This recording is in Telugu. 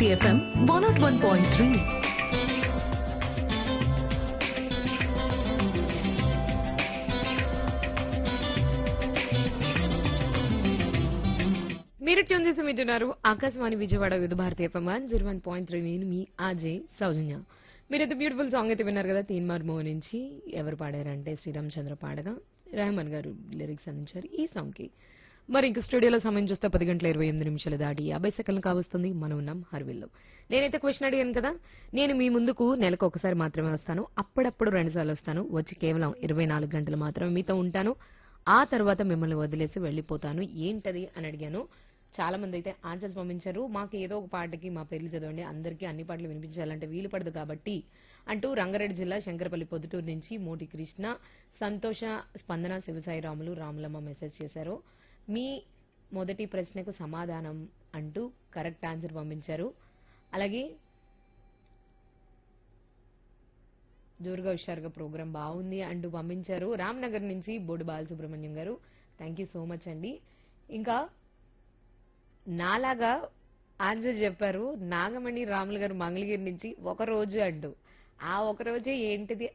Bharati FM one naught one point three మీరు ట్యూన్ చేసి వింటున్నారు Akashvani Vijayawada Vividh Bharati FM one zero one point three నేను మీ ఆజే సౌజన్య మీరైతే బ్యూటిఫుల్ సాంగ్ అయితే విన్నారు కదా తీన్ మార్ మూవీ నుంచి ఎవరు పాడారంటే శ్రీరామ్ చంద్ర పాడగా రెహమాన్ గారు లిరిక్స్ అందించారు ఈ సాంగ్ కి మరి ఇంక స్టూడియోలో సమయం చూస్తే పది గంటల ఇరవై ఎనిమిది నిమిషాలు దాటి యాభై సెకండ్లు కావస్తుంది మనం ఉన్నాం హర్విల్లో నేనైతే క్వశ్చన్ అడిగాను కదా నేను మీ ముందుకు నెలకు ఒకసారి మాత్రమే వస్తాను అప్పుడప్పుడు రెండుసార్లు వస్తాను వచ్చి కేవలం ఇరవై నాలుగు గంటలు మాత్రమే మీతో ఉంటాను ఆ తర్వాత మిమ్మల్ని వదిలేసి వెళ్ళిపోతాను ఏంటది అని అడిగాను చాలా మంది అయితే ఆన్సర్స్ పంపించారు మాకు ఏదో ఒక పాటకి మా పేర్లు చదవండి అందరికీ అన్ని పాటలు వినిపించాలంటే వీలు పడదు కాబట్టి అంటూ రంగారెడ్డి జిల్లా శంకరపల్లి పొద్దుటూరు నుంచి మోటి కృష్ణ సంతోష స్పందన శివసాయి రాములు రాములమ్మ మెసేజ్ చేశారు మీ మొదటి ప్రశ్నకు సమాధానం అంటూ కరెక్ట్ ఆన్సర్ పంపించారు అలాగే జోరుగా హుషారుగా ప్రోగ్రామ్ బాగుంది అంటూ పంపించారు రామ్నగర్ నుంచి బోడు బాలసుబ్రహ్మణ్యం గారు థ్యాంక్ యూ సో మచ్ అండి ఇంకా నాలాగా ఆన్సర్ చెప్పారు నాగమణి రాములు గారు మంగళగిరి నుంచి ఒక రోజు అంటూ ఆ ఒక రోజే ఏంటిది